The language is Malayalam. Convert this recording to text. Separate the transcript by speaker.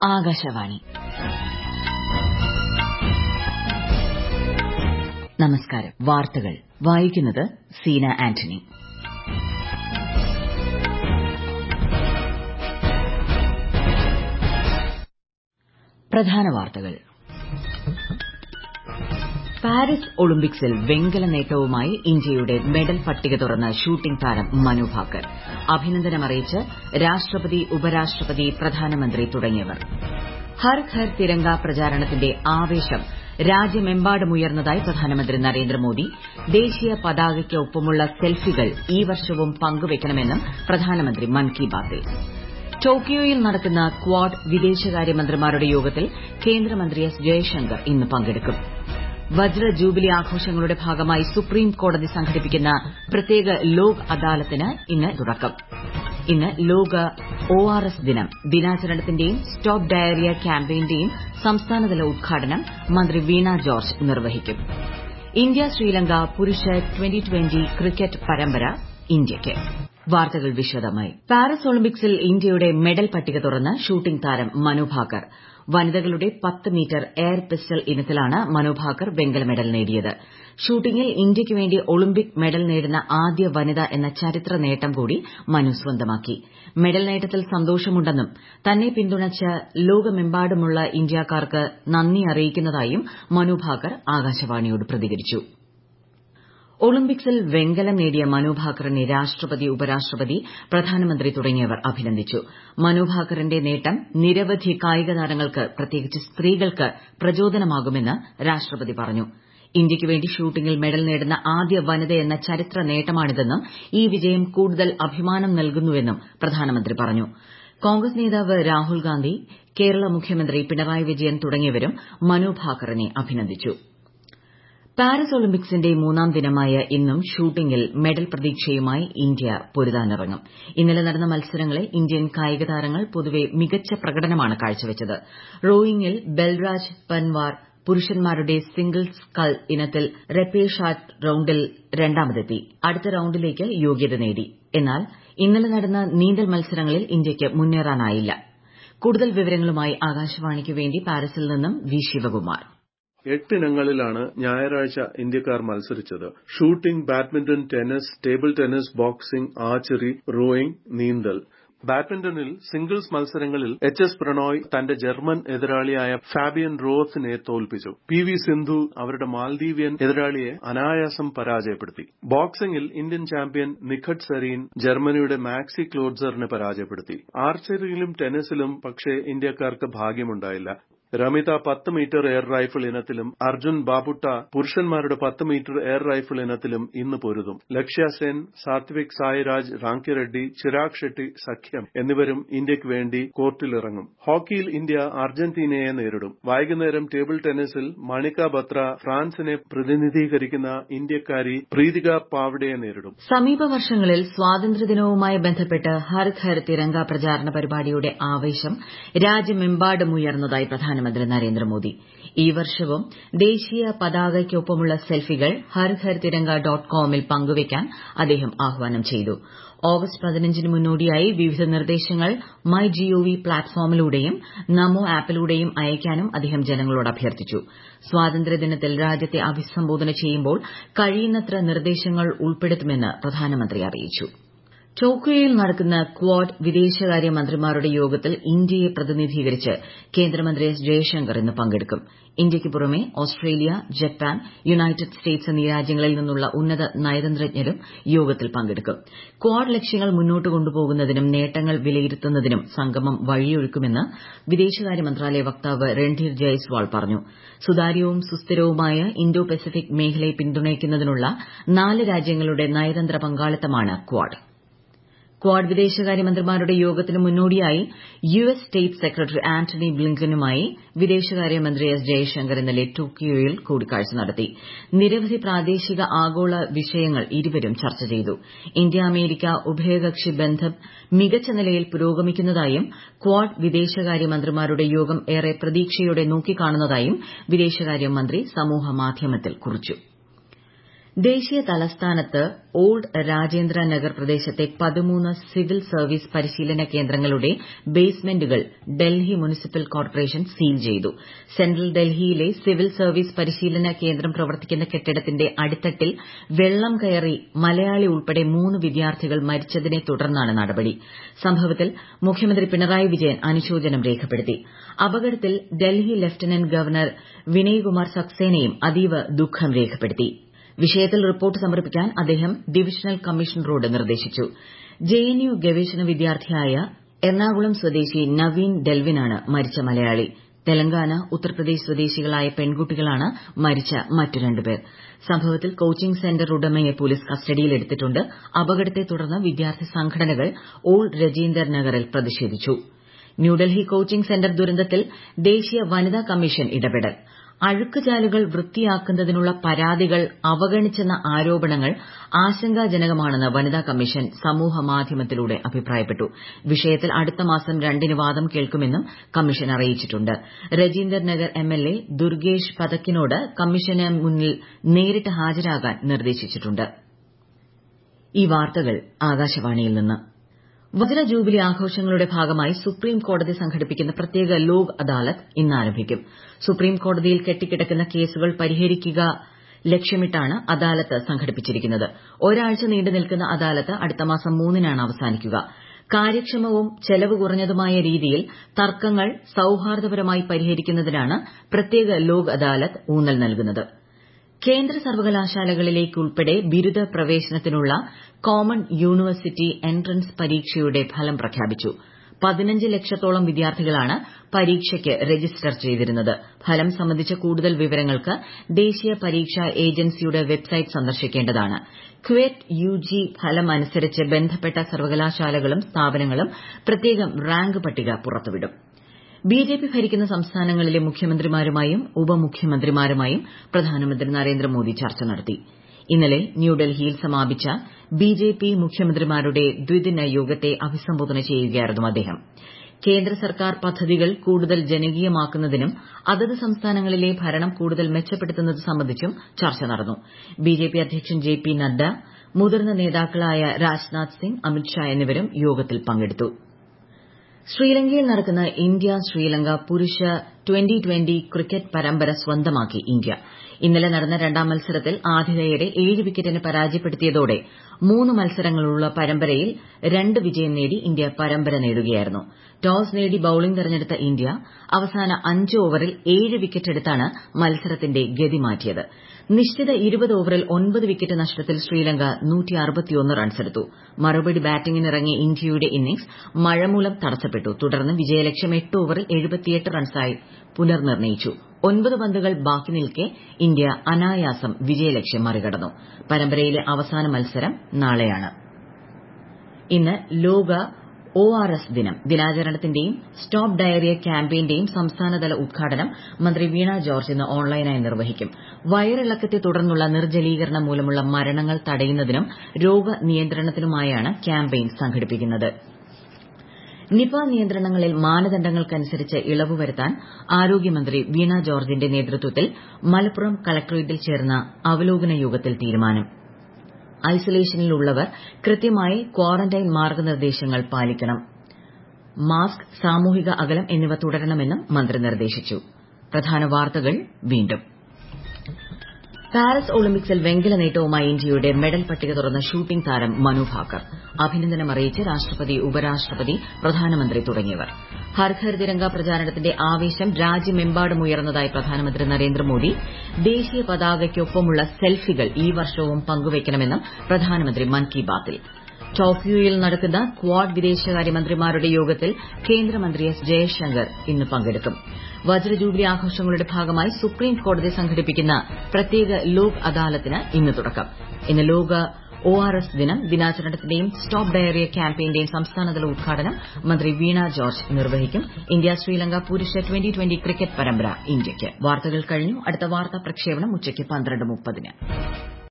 Speaker 1: ആകാശവാണി നമസ്കാരം വാർത്തകൾ വായിക്കുന്നത് സീന ആന്റണി പ്രധാന വാർത്തകൾ പാരീസ് ഒളിമ്പിക്സിൽ വെങ്കല നേട്ടവുമായി ഇന്ത്യയുടെ മെഡൽ പട്ടിക തുറന്ന് ഷൂട്ടിംഗ് താരം മനു ഭാക്കർ അഭിനന്ദനമറിയിച്ച് രാഷ്ട്രപതി ഉപരാഷ്ട്രപതി പ്രധാനമന്ത്രി തുടങ്ങിയവർ ഹർ ഘർ തിരംഗ പ്രചാരണത്തിന്റെ ആവേശം രാജ്യമെമ്പാടുമുയർന്നതായി പ്രധാനമന്ത്രി നരേന്ദ്രമോദി ദേശീയ പതാകയ്ക്കൊപ്പമുള്ള സെൽഫികൾ ഈ വർഷവും പങ്കുവയ്ക്കണമെന്നും പ്രധാനമന്ത്രി മൻ കി ബാത്തിൽ ടോക്കിയോയിൽ നടക്കുന്ന ക്വാഡ് വിദേശകാര്യമന്ത്രിമാരുടെ യോഗത്തിൽ കേന്ദ്രമന്ത്രി എസ് ജയശങ്കർ ഇന്ന് പങ്കെടുക്കും വജ്ര ജൂബിലി ആഘോഷങ്ങളുടെ ഭാഗമായി സുപ്രീം കോടതി സംഘടിപ്പിക്കുന്ന പ്രത്യേക ലോക് അദാലത്തിന് ഇന്ന് തുടക്കം ഇന്ന് ലോക ഒ ആർ എസ് ദിനം ദിനാചരണത്തിന്റെയും സ്റ്റോപ്പ് ഡയറിയ ക്യാമ്പയിന്റെയും സംസ്ഥാനതല ഉദ്ഘാടനം മന്ത്രി വീണ ജോർജ് നിർവഹിക്കും ഇന്ത്യ ശ്രീലങ്ക പുരുഷ ട്വന്റി ട്വന്റി ക്രിക്കറ്റ് പരമ്പര ഇന്ത്യയ്ക്ക് വാർത്തകൾ വിശദമായി പാരീസ് ഒളിമ്പിക്സിൽ ഇന്ത്യയുടെ മെഡൽ പട്ടിക തുറന്ന് ഷൂട്ടിംഗ് താരം മനു ഭാക്കർ വനിതകളുടെ പത്ത് മീറ്റർ എയർ പിസ്റ്റൾ ഇനത്തിലാണ് മനു ഭാക്കർ വെങ്കല മെഡൽ നേടിയത് ഷൂട്ടിംഗിൽ ഇന്ത്യയ്ക്ക് വേണ്ടി ഒളിമ്പിക് മെഡൽ നേടുന്ന ആദ്യ വനിത എന്ന ചരിത്ര നേട്ടം കൂടി മനു സ്വന്തമാക്കി മെഡൽ നേട്ടത്തിൽ സന്തോഷമുണ്ടെന്നും തന്നെ പിന്തുണച്ച ലോകമെമ്പാടുമുള്ള ഇന്ത്യക്കാർക്ക് നന്ദി അറിയിക്കുന്നതായും മനു ഭാക്കർ ആകാശവാണിയോട് പ്രതികരിച്ചു ഒളിമ്പിക്സിൽ വെങ്കലം നേടിയ മനു ഭാക്കറിനെ രാഷ്ട്രപതി ഉപരാഷ്ട്രപതി പ്രധാനമന്ത്രി തുടങ്ങിയവർ അഭിനന്ദിച്ചു മനു ഭാക്കറിന്റെ നേട്ടം നിരവധി കായിക താരങ്ങൾക്ക് പ്രത്യേകിച്ച് സ്ത്രീകൾക്ക് പ്രചോദനമാകുമെന്ന് രാഷ്ട്രപതി പറഞ്ഞു ഇന്ത്യയ്ക്ക് വേണ്ടി ഷൂട്ടിംഗിൽ മെഡൽ നേടുന്ന ആദ്യ വനിതയെന്ന ചരിത്ര നേട്ടമാണിതെന്നും ഈ വിജയം കൂടുതൽ അഭിമാനം നൽകുന്നുവെന്നും പ്രധാനമന്ത്രി പറഞ്ഞു കോൺഗ്രസ് നേതാവ് രാഹുൽ ഗാന്ധി കേരള മുഖ്യമന്ത്രി പിണറായി വിജയൻ തുടങ്ങിയവരും മനു ഭാക്കറിനെ അഭിനന്ദിച്ചു പാരീസ് ഒളിമ്പിക്സിന്റെ മൂന്നാം ദിനമായ ഇന്നും ഷൂട്ടിംഗിൽ മെഡൽ പ്രതീക്ഷയുമായി ഇന്ത്യ പൊരുതാനിറങ്ങും ഇന്നലെ നടന്ന മത്സരങ്ങളിൽ ഇന്ത്യൻ കായിക താരങ്ങൾ പൊതുവെ മികച്ച പ്രകടനമാണ് കാഴ്ചവച്ചത് റോയിംഗിൽ ബൽരാജ് പൻവാർ പുരുഷന്മാരുടെ സിംഗിൾ സ്കൾ ഇനത്തിൽ റെപ്പേഷാറ്റ് റൌണ്ടിൽ രണ്ടാമതെത്തി അടുത്ത റൌണ്ടിലേക്ക് യോഗ്യത നേടി എന്നാൽ ഇന്നലെ നടന്ന നീന്തൽ മത്സരങ്ങളിൽ ഇന്ത്യയ്ക്ക് മുന്നേറാനായില്ല കൂടുതൽ വിവരങ്ങളുമായി ആകാശവാണിക്ക് വേണ്ടി പാരീസിൽ നിന്നും വി ശിവകുമാർ
Speaker 2: എട്ടിനങ്ങളിലാണ് ഞായറാഴ്ച ഇന്ത്യക്കാർ മത്സരിച്ചത് shooting badminton tennis table tennis boxing archery rowing നീന്തൽ ബാഡ്മിന്റണിൽ സിംഗിൾസ് മത്സരങ്ങളിൽ എച്ച് എസ് പ്രണോയ് തന്റെ ജർമ്മൻ എതിരാളിയായ ഫാബിയൻ റോസിനെ തോൽപ്പിച്ചു പി വി സിന്ധു അവരുടെ മാൽദീവിയൻ എതിരാളിയെ അനായാസം പരാജയപ്പെടുത്തി ബോക്സിംഗിൽ ഇന്ത്യൻ ചാമ്പ്യൻ നിഖത് സരീൻ ജർമ്മനിയുടെ മാക്സി ക്ലോഡ്സറിനെ പരാജയപ്പെടുത്തി ആർച്ചറിയിലും ടെന്നീസിലും പക്ഷേ ഇന്ത്യക്കാർക്ക് ഭാഗ്യമുണ്ടായില്ല രമിത പത്ത് മീറ്റർ എയർ റൈഫിൾ ഇനത്തിലും അർജുൻ ബാബുട്ട പുരുഷന്മാരുടെ പത്ത് മീറ്റർ എയർ റൈഫിൾ ഇനത്തിലും ഇന്ന് പൊരുതും ലക്ഷ്യ സെൻ സാത്വിക് സായിരാജ് റാങ്കിറെഡ്ഡി ചിരാഗ് ഷെട്ടി സഖ്യം എന്നിവരും ഇന്ത്യയ്ക്ക് വേണ്ടി കോർട്ടിലിറങ്ങും ഹോക്കിയിൽ ഇന്ത്യ അർജന്റീനയെ നേരിടും വൈകുന്നേരം ടേബിൾ ടെന്നീസിൽ മണിക ബത്ര ഫ്രാൻസിനെ പ്രതിനിധീകരിക്കുന്ന ഇന്ത്യക്കാരി പ്രീതിക പാവ്ഡയെ നേരിടും
Speaker 1: സമീപ വർഷങ്ങളിൽ സ്വാതന്ത്ര്യദിനവുമായി ബന്ധപ്പെട്ട് ഹർ ഘർ തിരങ്ക പ്രചാരണ പരിപാടിയുടെ ആവേശം രാജ്യമെമ്പാടുമുയർന്നതായി പ്രധാനമന്ത്രി നരേന്ദ്രമോദി ഈ വർഷവും ദേശീയ പതാകയ്ക്കൊപ്പമുള്ള സെൽഫികൾ ഹർ ഘർ തിരങ്ക ഡോട്ട് കോമിൽ പങ്കുവയ്ക്കാൻ അദ്ദേഹം ആഹ്വാനം ചെയ്തു ഓഗസ്റ്റ് പതിനഞ്ചിന് മുന്നോടിയായി വിവിധ നിർദ്ദേശങ്ങൾ മൈ ജിഒവി പ്ലാറ്റ്ഫോമിലൂടെയും നമോ ആപ്പിലൂടെയും അയയ്ക്കാനും അദ്ദേഹം ജനങ്ങളോട് അഭ്യർത്ഥിച്ചു സ്വാതന്ത്ര്യദിനത്തിൽ രാജ്യത്തെ അഭിസംബോധന ചെയ്യുമ്പോൾ കഴിയുന്നത്ര നിർദ്ദേശങ്ങൾ ഉൾപ്പെടുത്തുമെന്ന് പ്രധാനമന്ത്രി അറിയിച്ചു ടോക്കിയോയിൽ നടക്കുന്ന ക്വാഡ് വിദേശകാര്യ മന്ത്രിമാരുടെ യോഗത്തിൽ ഇന്ത്യയെ പ്രതിനിധീകരിച്ച് കേന്ദ്രമന്ത്രി എസ് ജയശങ്കർ ഇന്ന് പങ്കെടുക്കും ഇന്ത്യയ്ക്ക് പുറമെ ഓസ്ട്രേലിയ ജപ്പാൻ യുണൈറ്റഡ് സ്റ്റേറ്റ്സ് എന്നീ രാജ്യങ്ങളിൽ നിന്നുള്ള ഉന്നത നയതന്ത്രജ്ഞരും യോഗത്തിൽ പങ്കെടുക്കും ക്വാഡ് ലക്ഷ്യങ്ങൾ മുന്നോട്ട് കൊണ്ടുപോകുന്നതിനും നേട്ടങ്ങൾ വിലയിരുത്തുന്നതിനും സംഗമം വഴിയൊരുക്കുമെന്ന് വിദേശകാര്യ മന്ത്രാലയ വക്താവ് രൺധീർ ജയ്സ്വാൾ പറഞ്ഞു സുതാര്യവും സുസ്ഥിരവുമായ ഇന്തോ പസഫിക് മേഖലയെ പിന്തുണയ്ക്കുന്നതിനുള്ള നാല് രാജ്യങ്ങളുടെ നയതന്ത്ര പങ്കാളിത്തമാണ് ക്വാഡ് ക്വാഡ് വിദേശകാര്യമന്ത്രിമാരുടെ യോഗത്തിന് മുന്നോടിയായി U S state secretary Antony ബ്ലിങ്കനുമായി വിദേശകാര്യമന്ത്രി എസ് ജയശങ്കർ ഇന്നലെ ടോക്കിയോയിൽ കൂടിക്കാഴ്ച നടത്തി നിരവധി പ്രാദേശിക ആഗോള വിഷയങ്ങൾ ഇരുവരും ചർച്ച ചെയ്തു ഇന്ത്യ അമേരിക്ക ഉഭയകക്ഷി ബന്ധം മികച്ച നിലയിൽ പുരോഗമിക്കുന്നതായും ക്വാഡ് വിദേശകാര്യമന്ത്രിമാരുടെ യോഗം ഏറെ പ്രതീക്ഷയോടെ നോക്കിക്കാണുന്നതായും വിദേശകാര്യമന്ത്രി സമൂഹമാധ്യമത്തിൽ കുറിച്ചു ദേശീയ തലസ്ഥാനത്ത് ഓൾഡ് രാജേന്ദ്ര നഗർ പ്രദേശത്തെ പതിമൂന്ന് സിവിൽ സർവീസ് പരിശീലന കേന്ദ്രങ്ങളുടെ ബേസ്മെന്റുകൾ ഡൽഹി മുനിസിപ്പൽ കോർപ്പറേഷൻ സീൽ ചെയ്തു സെൻട്രൽ ഡൽഹിയിലെ സിവിൽ സർവീസ് പരിശീലന കേന്ദ്രം പ്രവർത്തിക്കുന്ന കെട്ടിടത്തിന്റെ അടിത്തട്ടിൽ വെള്ളം കയറി മലയാളി ഉൾപ്പെടെ മൂന്ന് വിദ്യാർത്ഥികൾ മരിച്ചതിനെ തുടർന്നാണ് നടപടി സംഭവത്തിൽ മുഖ്യമന്ത്രി പിണറായി വിജയൻ അനുശോചനം രേഖപ്പെടുത്തി അപകടത്തിൽ ഡൽഹി ലഫ്റ്റനന്റ് ഗവർണർ വിനയ്കുമാർ സക്സേനയും അതീവ ദുഃഖം രേഖപ്പെടുത്തി വിഷയത്തിൽ റിപ്പോർട്ട് സമർപ്പിക്കാൻ അദ്ദേഹം ഡിവിഷണൽ കമ്മീഷണറോട് നിർദ്ദേശിച്ചു ജെഎൻയു ഗവേഷണ വിദ്യാർത്ഥിയായ എറണാകുളം സ്വദേശി നവീൻ ഡെൽവിനാണ് മരിച്ച മലയാളി തെലങ്കാന ഉത്തർപ്രദേശ് സ്വദേശികളായ പെൺകുട്ടികളാണ് മരിച്ച മറ്റു രണ്ടുപേർ സംഭവത്തിൽ കോച്ചിംഗ് സെന്റർ ഉടമയെ പോലീസ് കസ്റ്റഡിയിലെടുത്തിട്ടുണ്ട് അപകടത്തെ തുടർന്ന് വിദ്യാർത്ഥി സംഘടനകൾ ഓൾഡ് രജീന്ദർ നഗറിൽ പ്രതിഷേധിച്ചു ന്യൂഡൽഹി കോച്ചിംഗ് സെന്റർ ദുരന്തത്തിൽ ദേശീയ വനിതാ കമ്മീഷൻ ഇടപെടൽ അഴുക്കുചാലുകൾ വൃത്തിയാക്കുന്നതിനുള്ള പരാതികൾ അവഗണിച്ചെന്ന ആരോപണങ്ങൾ ആശങ്കാജനകമാണെന്ന് വനിതാ കമ്മീഷൻ സമൂഹമാധ്യമത്തിലൂടെ അഭിപ്രായപ്പെട്ടു വിഷയത്തിൽ അടുത്ത മാസം രണ്ടിന് വാദം കേൾക്കുമെന്നും കമ്മീഷൻ അറിയിച്ചിട്ടുണ്ട് രജീന്ദർ നഗർ എംഎൽഎ ദുർഗേഷ് പതക്കിനോട് കമ്മീഷന് മുന്നിൽ നേരിട്ട് ഹാജരാകാൻ നിർദ്ദേശിച്ചിട്ടുണ്ട് ഈ വാർത്തകൾ ആകാശവാണിയിൽ നിന്ന് വജ്ര ജൂബിലി ആഘോഷങ്ങളുടെ ഭാഗമായി സുപ്രീം കോടതി സംഘടിപ്പിക്കുന്ന പ്രത്യേക ലോക് അദാലത്ത് ഇന്ന് ആരംഭിക്കും സുപ്രീം കോടതിയിൽ കെട്ടിക്കിടക്കുന്ന കേസുകൾ പരിഹരിക്കുക ലക്ഷ്യമിട്ടാണ് അദാലത്ത് സംഘടിപ്പിച്ചിരിക്കുന്നത് ഒരാഴ്ച നീണ്ടു നിൽക്കുന്ന അദാലത്ത് അടുത്ത മാസം മൂന്നിനാണ് അവസാനിക്കുക കാര്യക്ഷമവും ചെലവ് കുറഞ്ഞതുമായ രീതിയിൽ തർക്കങ്ങൾ സൌഹാർദ്ദപരമായി പരിഹരിക്കുന്നതിനാണ് പ്രത്യേക ലോക് അദാലത്ത് ഊന്നൽ നൽകുന്നത് കേന്ദ്ര സർവകലാശാലകളിലേക്കുൾപ്പെടെ ബിരുദ പ്രവേശനത്തിനുള്ള കോമൺ യൂണിവേഴ്സിറ്റി എൻട്രൻസ് പരീക്ഷയുടെ ഫലം പ്രഖ്യാപിച്ചു പതിനഞ്ച് ലക്ഷത്തോളം വിദ്യാർത്ഥികളാണ് പരീക്ഷയ്ക്ക് രജിസ്റ്റർ ചെയ്തിരുന്നത് ഫലം സംബന്ധിച്ച കൂടുതൽ വിവരങ്ങൾക്ക് ദേശീയ പരീക്ഷാ ഏജൻസിയുടെ വെബ്സൈറ്റ് സന്ദർശിക്കേണ്ടതാണ് ക്വറ്റ് യുജി ഫലം അനുസരിച്ച് ബന്ധപ്പെട്ട സർവകലാശാലകളും സ്ഥാപനങ്ങളും പ്രത്യേകം റാങ്ക് പട്ടിക പുറത്തുവിടും ബിജെപി ഭരിക്കുന്ന സംസ്ഥാനങ്ങളിലെ മുഖ്യമന്ത്രിമാരുമായും ഉപമുഖ്യമന്ത്രിമാരുമായും പ്രധാനമന്ത്രി നരേന്ദ്രമോദി ചർച്ച നടത്തി ഇന്നലെ ന്യൂഡൽഹിയിൽ സമാപിച്ച ബിജെപി മുഖ്യമന്ത്രിമാരുടെ ദ്വിദിന യോഗത്തെ അഭിസംബോധന ചെയ്യുകയായിരുന്നു അദ്ദേഹം കേന്ദ്ര സർക്കാർ പദ്ധതികൾ കൂടുതൽ ജനകീയമാക്കുന്നതിനും അതത് സംസ്ഥാനങ്ങളിലെ ഭരണം കൂടുതൽ മെച്ചപ്പെടുത്തുന്നത് സംബന്ധിച്ചും ചർച്ച നടന്നു ബിജെപി അധ്യക്ഷൻ ജെ പി നദ്ദ മുതിർന്ന നേതാക്കളായ രാജ്നാഥ് സിംഗ് അമിത്ഷാ എന്നിവരും യോഗത്തിൽ പങ്കെടുത്തു ശ്രീലങ്കയിൽ നടക്കുന്ന ഇന്ത്യ ശ്രീലങ്ക പുരുഷ ട്വന്റി ട്വന്റി ക്രിക്കറ്റ് പരമ്പര സ്വന്തമാക്കി ഇന്ത്യ ഇന്നലെ നടന്ന രണ്ടാം മത്സരത്തിൽ ആതിഥേയരെ ഏഴ് വിക്കറ്റിന് പരാജയപ്പെടുത്തിയതോടെ മൂന്ന് മത്സരങ്ങളുള്ള പരമ്പരയിൽ രണ്ട് വിജയം നേടി ഇന്ത്യ പരമ്പര നേടുകയായിരുന്നു ടോസ് നേടി ബൌളിംഗ് തെരഞ്ഞെടുത്ത ഇന്ത്യ അവസാന അഞ്ച് ഓവറിൽ ഏഴ് വിക്കറ്റെടുത്താണ് മത്സരത്തിന്റെ ഗതി മാറ്റിയത് നിശ്ചിത ഇരുപത് ഓവറിൽ ഒൻപത് വിക്കറ്റ് നഷ്ടത്തിൽ ശ്രീലങ്ക റൺസെടുത്തു മറുപടി ബാറ്റിംഗിനിറങ്ങിയ ഇന്ത്യയുടെ ഇന്നിംഗ്സ് മഴമൂലം തടസ്സപ്പെട്ടു തുടർന്ന് വിജയലക്ഷ്യം എട്ട് ഓവറിൽ റൺസായി പുനർനിർണയിച്ചു ഒൻപത് പന്തുകൾ ബാക്കി നിൽക്കെ ഇന്ത്യ അനായാസം വിജയലക്ഷ്യം മറികടന്നു പരമ്പരയിലെ അവസാന മത്സരം നാളെയാണ് ഇന്ന് ലോക ഒ ആർ എസ് ദിനം ദിനാചരണത്തിന്റെയും സ്റ്റോപ്പ് ഡയറിയ ക്യാമ്പയിന്റെയും സംസ്ഥാനതല ഉദ്ഘാടനം മന്ത്രി വീണ ജോർജ് ഇന്ന് ഓൺലൈനായി നിർവഹിക്കും വയറിളക്കത്തെ തുടർന്നുള്ള നിർജ്ജലീകരണം മൂലമുള്ള മരണങ്ങൾ തടയുന്നതിനും രോഗനിയന്ത്രണത്തിനുമായാണ് ക്യാമ്പയിൻ സംഘടിപ്പിക്കുന്നത് നിപ നിയന്ത്രണങ്ങളിൽ മാനദണ്ഡങ്ങൾക്കനുസരിച്ച് ഇളവ് വരുത്താൻ ആരോഗ്യമന്ത്രി വീണ ജോർജിന്റെ നേതൃത്വത്തിൽ മലപ്പുറം കളക്ടറേറ്റിൽ ചേർന്ന അവലോകന യോഗത്തിൽ തീരുമാനം ഐസൊലേഷനിലുള്ളവർ കൃത്യമായി ക്വാറന്റൈൻ മാർഗ്ഗനിർദ്ദേശങ്ങൾ പാലിക്കണം മാസ്ക് സാമൂഹിക അകലം എന്നിവ തുടരണമെന്നും മന്ത്രി നിർദ്ദേശിച്ചു പ്രധാന വാർത്തകൾ വീണ്ടും പാരീസ് ഒളിമ്പിക്സിൽ വെങ്കല നേട്ടവുമായി ഇന്ത്യയുടെ മെഡൽ പട്ടിക തുറന്ന ഷൂട്ടിംഗ് താരം മനു ഭാക്കർ അഭിനന്ദനം അറിയിച്ച് രാഷ്ട്രപതി ഉപരാഷ്ട്രപതി പ്രധാനമന്ത്രി തുടങ്ങിയവർ ഹർ ഘർ തിരങ്ക പ്രചാരണത്തിന്റെ ആവേശം രാജ്യമെമ്പാടും ഉയർന്നതായി പ്രധാനമന്ത്രി നരേന്ദ്രമോദി ദേശീയ പതാകയ്ക്കൊപ്പമുള്ള സെൽഫികൾ ഈ വർഷവും പങ്കുവയ്ക്കണമെന്നും പ്രധാനമന്ത്രി മൻ കി ബാത്തിൽ ടോക്കിയോയിൽ നടക്കുന്ന ക്വാഡ് വിദേശകാര്യമന്ത്രിമാരുടെ യോഗത്തിൽ കേന്ദ്രമന്ത്രി എസ് ജയശങ്കർ ഇന്ന് പങ്കെടുക്കും വജ്രജൂബിലി ആഘോഷങ്ങളുടെ ഭാഗമായി സുപ്രീം കോടതി സംഘടിപ്പിക്കുന്ന പ്രത്യേക ലോക് അദാലത്തിന് ഇന്ന് തുടക്കം ഇന്ന് ലോക ഒ ആർ എസ് ദിനം ദിനാചരണത്തിന്റെയും സ്റ്റോപ്പ് ഡയറിയ ക്യാമ്പയിന്റെയും സംസ്ഥാനതല ഉദ്ഘാടനം മന്ത്രി വീണ ജോർജ് നിർവഹിക്കും ഇന്ത്യ ശ്രീലങ്ക പുരുഷ ട്വന്റി ട്വന്റി ക്രിക്കറ്റ് പരമ്പര ഇന്ത്യയ്ക്ക് വാർത്തകൾ കഴിഞ്ഞു അടുത്ത വാർത്താ പ്രക്ഷേപണം ഉച്ചയ്ക്ക് പന്ത്രണ്ട് മുപ്പതിന്